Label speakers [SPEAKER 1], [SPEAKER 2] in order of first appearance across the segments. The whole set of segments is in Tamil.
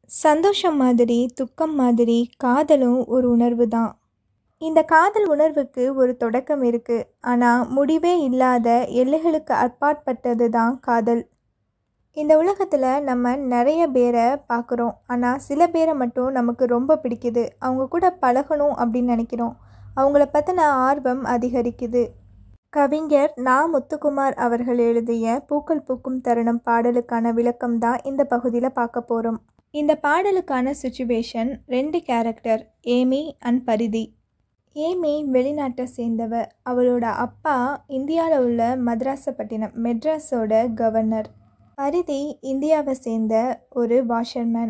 [SPEAKER 1] சந்தோஷம் மாதிரி துக்கம் மாதிரி காதலும் ஒரு உணர்வு தான் இந்த காதல் உணர்வுக்கு ஒரு தொடக்கம் இருக்குது ஆனால் முடிவே இல்லாத எல்லைகளுக்கு அப்பாற்பட்டது தான் காதல் இந்த உலகத்தில் நம்ம நிறைய பேரை பார்க்குறோம் ஆனால் சில பேரை மட்டும் நமக்கு ரொம்ப பிடிக்குது அவங்க கூட பழகணும் அப்படின்னு நினைக்கிறோம் அவங்கள பற்றின ஆர்வம் அதிகரிக்குது கவிஞர் நா முத்துக்குமார் அவர்கள் எழுதிய பூக்கள் பூக்கும் தருணம் பாடலுக்கான விளக்கம் தான் இந்த பகுதியில் பார்க்க போகிறோம் இந்த பாடலுக்கான சுச்சுவேஷன் ரெண்டு character Amy and Parithi Amy வெளிநாட்டை சேர்ந்தவ அவளோட அப்பா இந்தியாவில் உள்ள மദ്രാസப்பட்டினம் மெட்ராஸோட கவர்னர் பரிதி இந்தியாவை சேர்ந்த ஒரு வாஷர்மேன்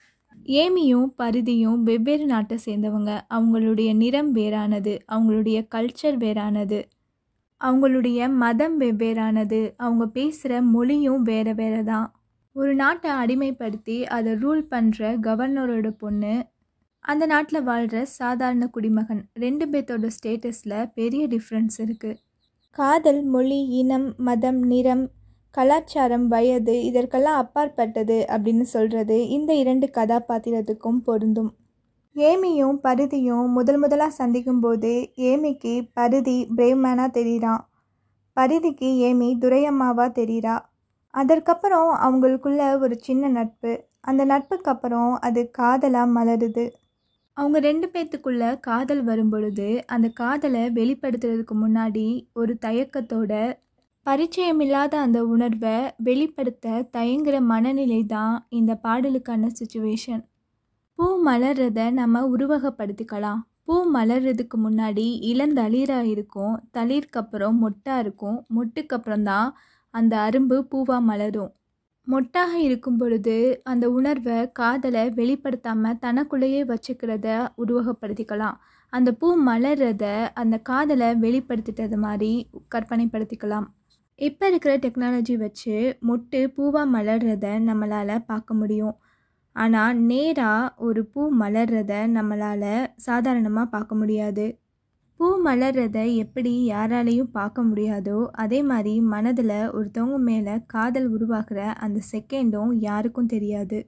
[SPEAKER 2] ஏமியும் பரிதியும் வெவ்வேறு நாட்டை சேர்ந்தவங்க அவங்களுடைய நிறம் வேறானது அவங்களுடைய கல்ச்சர் வேறானது அவங்களுடைய மதம் வெவ்வேறானது அவங்க பேசுகிற மொழியும் வேறு வேறு தான் ஒரு நாட்டை அடிமைப்படுத்தி அதை ரூல் பண்ணுற கவர்னரோட பொண்ணு அந்த நாட்டில் வாழ்கிற சாதாரண குடிமகன் ரெண்டு பேர்த்தோட ஸ்டேட்டஸில் பெரிய டிஃப்ரென்ஸ் இருக்குது
[SPEAKER 1] காதல் மொழி இனம் மதம் நிறம் கலாச்சாரம் வயது இதற்கெல்லாம் அப்பாற்பட்டது அப்படின்னு சொல்கிறது இந்த இரண்டு கதாபாத்திரத்துக்கும் பொருந்தும் ஏமியும் பருதியும் முதல் முதலாக சந்திக்கும்போது ஏமிக்கு பருதி பிரேவ்மேனாக தெரியுறான் பருதிக்கு ஏமி துரையம்மாவாக தெரியுறா அதற்கப்புறம் அவங்களுக்குள்ள ஒரு சின்ன நட்பு அந்த நட்புக்கு அப்புறம் அது காதலாக மலருது
[SPEAKER 2] அவங்க ரெண்டு பேர்த்துக்குள்ள காதல் வரும் பொழுது அந்த காதலை வெளிப்படுத்துறதுக்கு முன்னாடி ஒரு தயக்கத்தோட பரிச்சயமில்லாத அந்த உணர்வை வெளிப்படுத்த தயங்குற மனநிலை தான் இந்த பாடலுக்கான சுச்சுவேஷன் பூ மலர்றத நம்ம உருவகப்படுத்திக்கலாம் பூ மலர்றதுக்கு முன்னாடி இளந்தளிராக இருக்கும் தளிருக்கு அப்புறம் மொட்டாக இருக்கும் மொட்டுக்கு அப்புறம் தான் அந்த அரும்பு பூவாக மலரும் மொட்டாக இருக்கும் பொழுது அந்த உணர்வை காதலை வெளிப்படுத்தாமல் தனக்குள்ளேயே வச்சுக்கிறத உருவகப்படுத்திக்கலாம் அந்த பூ மலர்றத அந்த காதலை வெளிப்படுத்திட்டது மாதிரி கற்பனைப்படுத்திக்கலாம் இப்போ இருக்கிற டெக்னாலஜி வச்சு மொட்டு பூவாக மலர்றத நம்மளால் பார்க்க முடியும் ஆனால் நேராக ஒரு பூ மலர்றத நம்மளால் சாதாரணமாக பார்க்க முடியாது பூ மலர்றதை எப்படி யாராலையும் பார்க்க முடியாதோ அதே மாதிரி மனதில் ஒருத்தவங்க மேலே காதல் உருவாகிற அந்த செகண்டும் யாருக்கும் தெரியாது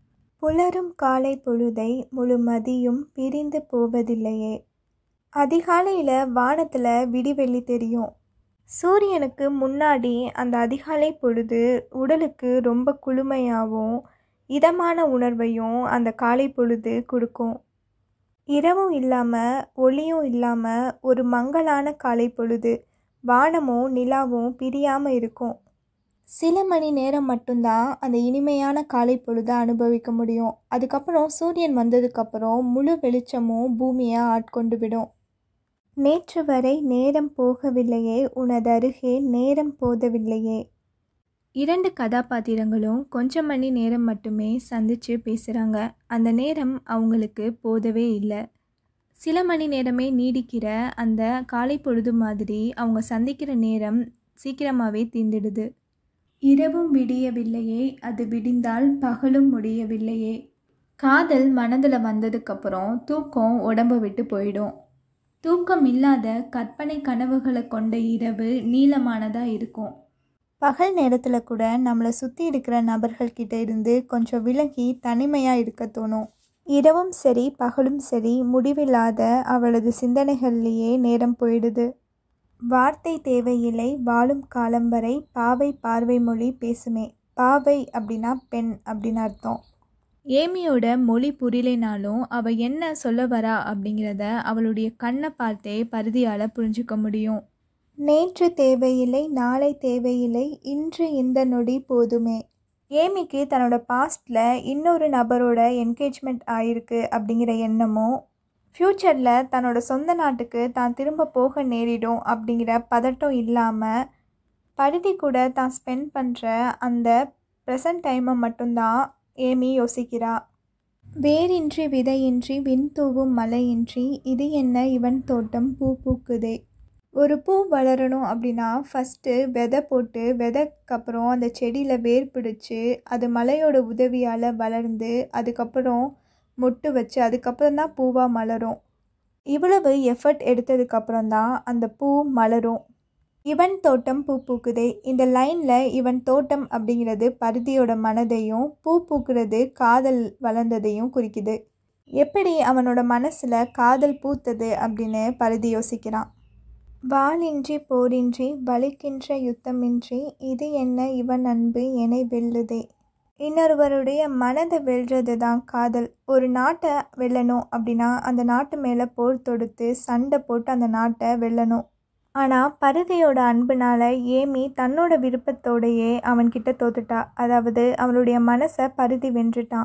[SPEAKER 1] புலரும் காலை பொழுதை முழு மதியும் பிரிந்து போவதில்லையே அதிகாலையில் வானத்தில் விடிவெள்ளி தெரியும் சூரியனுக்கு முன்னாடி அந்த அதிகாலை பொழுது உடலுக்கு ரொம்ப குளுமையாகவும் இதமான உணர்வையும் அந்த காலை பொழுது கொடுக்கும் இரவும் இல்லாமல் ஒளியும் இல்லாமல் ஒரு மங்கலான காலை பொழுது வானமும் நிலாவும் பிரியாமல் இருக்கும் சில மணி நேரம் மட்டும்தான் அந்த இனிமையான காலை பொழுதை அனுபவிக்க முடியும் அதுக்கப்புறம் சூரியன் வந்ததுக்கப்புறம் முழு வெளிச்சமும் பூமியை ஆட்கொண்டு விடும் நேற்று வரை நேரம் போகவில்லையே உனதருகே நேரம் போதவில்லையே
[SPEAKER 2] இரண்டு கதாபாத்திரங்களும் கொஞ்சம் மணி நேரம் மட்டுமே சந்தித்து பேசுகிறாங்க அந்த நேரம் அவங்களுக்கு போதவே இல்லை சில மணி நேரமே நீடிக்கிற அந்த காலை பொழுது மாதிரி அவங்க சந்திக்கிற நேரம் சீக்கிரமாகவே தீர்ந்துடுது இரவும் விடியவில்லையே அது விடிந்தால் பகலும் முடியவில்லையே காதல் மனதில் வந்ததுக்கப்புறம் தூக்கம் உடம்பை விட்டு போயிடும் தூக்கம் இல்லாத கற்பனை கனவுகளை கொண்ட இரவு நீளமானதாக இருக்கும்
[SPEAKER 1] பகல் நேரத்தில் கூட நம்மளை சுற்றி இருக்கிற நபர்கள்கிட்ட இருந்து கொஞ்சம் விலகி தனிமையாக இருக்க தோணும் இரவும் சரி பகலும் சரி முடிவில்லாத அவளது சிந்தனைகள்லேயே நேரம் போயிடுது வார்த்தை தேவையில்லை வாழும் காலம் வரை பாவை பார்வை மொழி பேசுமே பாவை அப்படின்னா பெண் அப்படின்னு அர்த்தம்
[SPEAKER 2] ஏமியோட மொழி புரியலைனாலும் அவள் என்ன சொல்ல வரா அப்படிங்கிறத அவளுடைய கண்ணை பார்த்தே பருதியால் புரிஞ்சுக்க முடியும்
[SPEAKER 1] நேற்று தேவையில்லை நாளை தேவையில்லை இன்று இந்த நொடி போதுமே ஏமிக்கு தன்னோட பாஸ்டில் இன்னொரு நபரோட என்கேஜ்மெண்ட் ஆயிருக்கு அப்படிங்கிற எண்ணமும் ஃப்யூச்சரில் தன்னோட சொந்த நாட்டுக்கு தான் திரும்ப போக நேரிடும் அப்படிங்கிற பதட்டம் இல்லாமல் பருதி கூட தான் ஸ்பெண்ட் பண்ணுற அந்த ப்ரெசன்ட் டைமை மட்டும்தான் ஏமி யோசிக்கிறா வேரின்றி விதையின்றி விண் தூவும் மலையின்றி இது என்ன இவன் தோட்டம் பூ பூக்குதே ஒரு பூ வளரணும் அப்படின்னா ஃபஸ்ட்டு விதை போட்டு விதைக்கப்புறம் அந்த செடியில் வேர் பிடிச்சி அது மலையோட உதவியால் வளர்ந்து அதுக்கப்புறம் மொட்டு வச்சு அதுக்கப்புறம் தான் பூவாக மலரும் இவ்வளவு எஃபர்ட் எடுத்ததுக்கப்புறம் தான் அந்த பூ மலரும் இவன் தோட்டம் பூ பூக்குதே இந்த லைனில் இவன் தோட்டம் அப்படிங்கிறது பருதியோட மனதையும் பூ பூக்குறது காதல் வளர்ந்ததையும் குறிக்குது எப்படி அவனோட மனசில் காதல் பூத்தது அப்படின்னு பருதி யோசிக்கிறான் வாளின்றி போரின்றி வலிக்கின்ற யுத்தமின்றி இது என்ன இவன் அன்பு என்னை வெல்லுதே இன்னொருவருடைய மனதை வெல்றது தான் காதல் ஒரு நாட்டை வெல்லணும் அப்படின்னா அந்த நாட்டு மேலே போர் தொடுத்து சண்டை போட்டு அந்த நாட்டை வெல்லணும் ஆனால் பருதியோட அன்புனால ஏமி தன்னோட விருப்பத்தோடையே அவன்கிட்ட தோத்துட்டா அதாவது அவனுடைய மனசை பருதி வென்றுட்டான்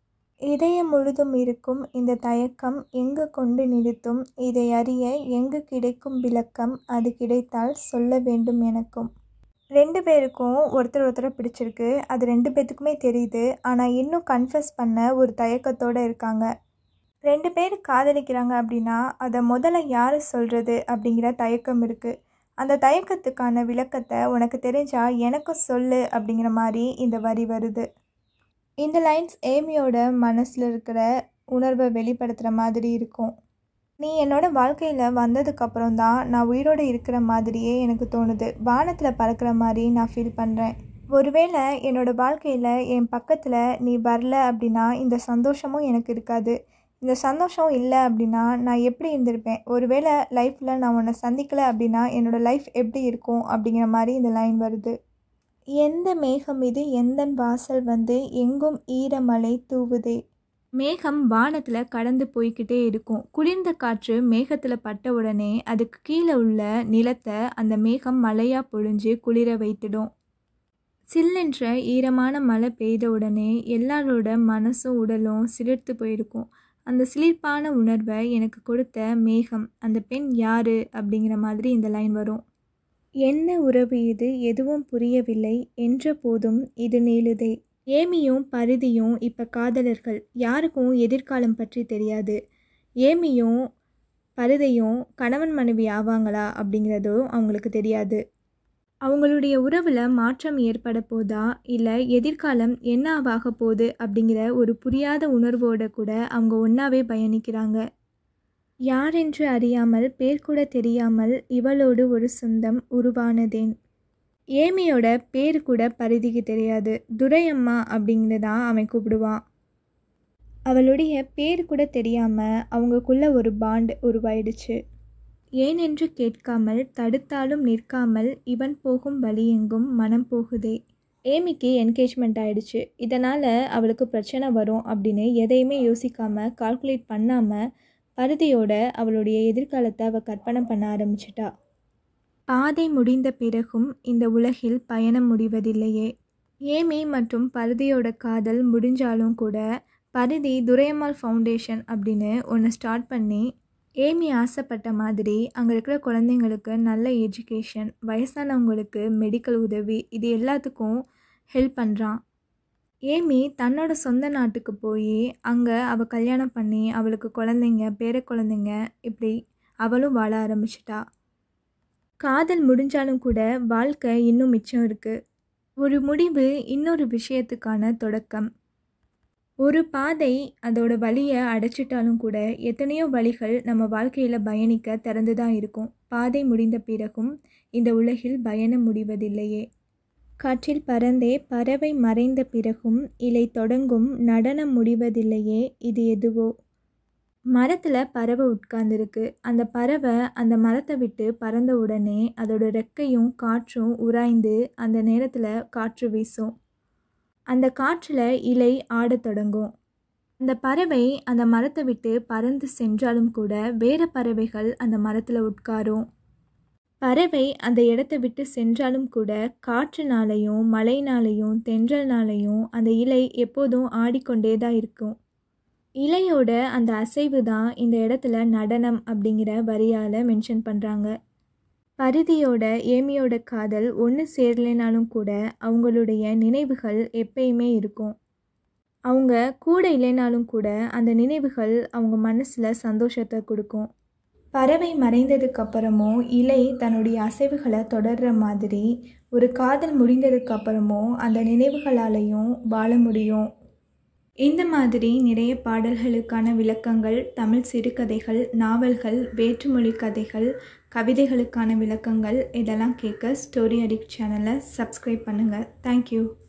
[SPEAKER 1] இதயம் முழுதும் இருக்கும் இந்த தயக்கம் எங்கு கொண்டு நிறுத்தும் இதை அறிய எங்கு கிடைக்கும் விளக்கம் அது கிடைத்தால் சொல்ல வேண்டும் எனக்கும் ரெண்டு பேருக்கும் ஒருத்தர் ஒருத்தரை பிடிச்சிருக்கு அது ரெண்டு பேர்த்துக்குமே தெரியுது ஆனால் இன்னும் கன்ஃபஸ் பண்ண ஒரு தயக்கத்தோடு இருக்காங்க ரெண்டு பேர் காதலிக்கிறாங்க அப்படின்னா அதை முதல்ல யார் சொல்கிறது அப்படிங்கிற தயக்கம் இருக்குது அந்த தயக்கத்துக்கான விளக்கத்தை உனக்கு தெரிஞ்சால் எனக்கும் சொல்லு அப்படிங்கிற மாதிரி இந்த வரி வருது இந்த லைன்ஸ் ஏமியோட மனசில் இருக்கிற உணர்வை வெளிப்படுத்துகிற மாதிரி இருக்கும் நீ என்னோட வாழ்க்கையில் வந்ததுக்கப்புறம் தான் நான் உயிரோடு இருக்கிற மாதிரியே எனக்கு தோணுது வானத்தில் பறக்கிற மாதிரி நான் ஃபீல் பண்ணுறேன் ஒருவேளை என்னோட வாழ்க்கையில் என் பக்கத்தில் நீ வரல அப்படின்னா இந்த சந்தோஷமும் எனக்கு இருக்காது இந்த சந்தோஷம் இல்லை அப்படின்னா நான் எப்படி இருந்திருப்பேன் ஒருவேளை லைஃப்பில் நான் உன்னை சந்திக்கலை அப்படின்னா என்னோடய லைஃப் எப்படி இருக்கும் அப்படிங்கிற மாதிரி இந்த லைன் வருது எந்த மேகம் இது எந்தன் வாசல் வந்து எங்கும் ஈரமலை தூவுதே
[SPEAKER 2] மேகம் வானத்தில் கடந்து போய்கிட்டே இருக்கும் குளிர்ந்த காற்று மேகத்தில் பட்ட உடனே அதுக்கு கீழே உள்ள நிலத்தை அந்த மேகம் மழையாக பொழிஞ்சு குளிர வைத்திடும் சில்லென்ற ஈரமான மழை பெய்த உடனே எல்லாரோட மனசும் உடலும் சிலிர்த்து போயிருக்கும் அந்த சிலிர்ப்பான உணர்வை எனக்கு கொடுத்த மேகம் அந்த பெண் யாரு அப்படிங்கிற மாதிரி இந்த லைன் வரும்
[SPEAKER 1] என்ன உறவு இது எதுவும் புரியவில்லை என்ற போதும் இது நீளுதே
[SPEAKER 2] ஏமியும் பருதியும் இப்போ காதலர்கள் யாருக்கும் எதிர்காலம் பற்றி தெரியாது ஏமியும் பருதையும் கணவன் மனைவி ஆவாங்களா அப்படிங்கிறதும் அவங்களுக்கு தெரியாது அவங்களுடைய உறவில் மாற்றம் ஏற்பட போதா இல்லை எதிர்காலம் என்ன ஆக போகுது அப்படிங்கிற ஒரு புரியாத உணர்வோடு கூட அவங்க ஒன்றாவே பயணிக்கிறாங்க
[SPEAKER 1] யாரென்று அறியாமல் பேர் கூட தெரியாமல் இவளோடு ஒரு சொந்தம் உருவானதேன்
[SPEAKER 2] ஏமியோட பேர் கூட பரிதிக்கு தெரியாது துரையம்மா அப்படிங்கிறதான் அவன் கூப்பிடுவான்
[SPEAKER 1] அவளுடைய பேர் கூட தெரியாமல் அவங்களுக்குள்ள ஒரு பாண்ட் உருவாயிடுச்சு
[SPEAKER 2] ஏனென்று கேட்காமல் தடுத்தாலும் நிற்காமல் இவன் போகும் வழியெங்கும் மனம் போகுதே
[SPEAKER 1] ஏமிக்கு என்கேஜ்மெண்ட் ஆயிடுச்சு இதனால் அவளுக்கு பிரச்சனை வரும் அப்படின்னு எதையுமே யோசிக்காமல் கால்குலேட் பண்ணாமல் பருதியோட அவளுடைய எதிர்காலத்தை அவள் கற்பனை பண்ண ஆரம்பிச்சிட்டா
[SPEAKER 2] பாதை முடிந்த பிறகும் இந்த உலகில் பயணம் முடிவதில்லையே ஏமி மற்றும் பருதியோட காதல் முடிஞ்சாலும் கூட பருதி துரையம்மாள் ஃபவுண்டேஷன் அப்படின்னு ஒன்று ஸ்டார்ட் பண்ணி ஏமி ஆசைப்பட்ட மாதிரி அங்கே இருக்கிற குழந்தைங்களுக்கு நல்ல எஜுகேஷன் வயசானவங்களுக்கு மெடிக்கல் உதவி இது எல்லாத்துக்கும் ஹெல்ப் பண்ணுறான் ஏமி தன்னோட சொந்த நாட்டுக்கு போய் அங்கே அவள் கல்யாணம் பண்ணி அவளுக்கு குழந்தைங்க பேர குழந்தைங்க இப்படி அவளும் வாழ ஆரம்பிச்சிட்டா காதல் முடிஞ்சாலும் கூட வாழ்க்கை இன்னும் மிச்சம் இருக்குது ஒரு முடிவு இன்னொரு விஷயத்துக்கான தொடக்கம் ஒரு பாதை அதோட வழியை அடைச்சிட்டாலும் கூட எத்தனையோ வழிகள் நம்ம வாழ்க்கையில் பயணிக்க திறந்து தான் இருக்கும் பாதை முடிந்த பிறகும் இந்த உலகில் பயணம் முடிவதில்லையே
[SPEAKER 1] காற்றில் பறந்தே பறவை மறைந்த பிறகும் இலை தொடங்கும் நடனம் முடிவதில்லையே இது எதுவோ
[SPEAKER 2] மரத்தில் பறவை உட்கார்ந்துருக்கு அந்த பறவை அந்த மரத்தை விட்டு பறந்த உடனே அதோட ரெக்கையும் காற்றும் உராய்ந்து அந்த நேரத்தில் காற்று வீசும் அந்த காற்றில் இலை ஆடத் தொடங்கும் அந்த பறவை அந்த மரத்தை விட்டு பறந்து சென்றாலும் கூட வேறு பறவைகள் அந்த மரத்தில் உட்காரும் பறவை அந்த இடத்த விட்டு சென்றாலும் கூட காற்றுனாலையும் மழைனாலையும் தென்றல்னாலையும் அந்த இலை எப்போதும் ஆடிக்கொண்டே தான் இருக்கும் இலையோட அந்த அசைவு தான் இந்த இடத்துல நடனம் அப்படிங்கிற வரியால் மென்ஷன் பண்ணுறாங்க பரிதியோட ஏமியோட காதல் ஒன்று சேரலைனாலும் கூட அவங்களுடைய நினைவுகள் எப்பயுமே இருக்கும் அவங்க கூட இல்லைனாலும் கூட அந்த நினைவுகள் அவங்க மனசில் சந்தோஷத்தை கொடுக்கும்
[SPEAKER 1] பறவை மறைந்ததுக்கு அப்புறமும் இலை தன்னுடைய அசைவுகளை தொடர்ற மாதிரி ஒரு காதல் முடிந்ததுக்கு அப்புறமும் அந்த நினைவுகளாலையும் வாழ முடியும் இந்த மாதிரி நிறைய பாடல்களுக்கான விளக்கங்கள் தமிழ் சிறுகதைகள் நாவல்கள் வேற்றுமொழி கதைகள் கவிதைகளுக்கான விளக்கங்கள் இதெல்லாம் கேட்க ஸ்டோரி அடிக்ட் சேனலை சப்ஸ்கிரைப் பண்ணுங்கள் தேங்க்யூ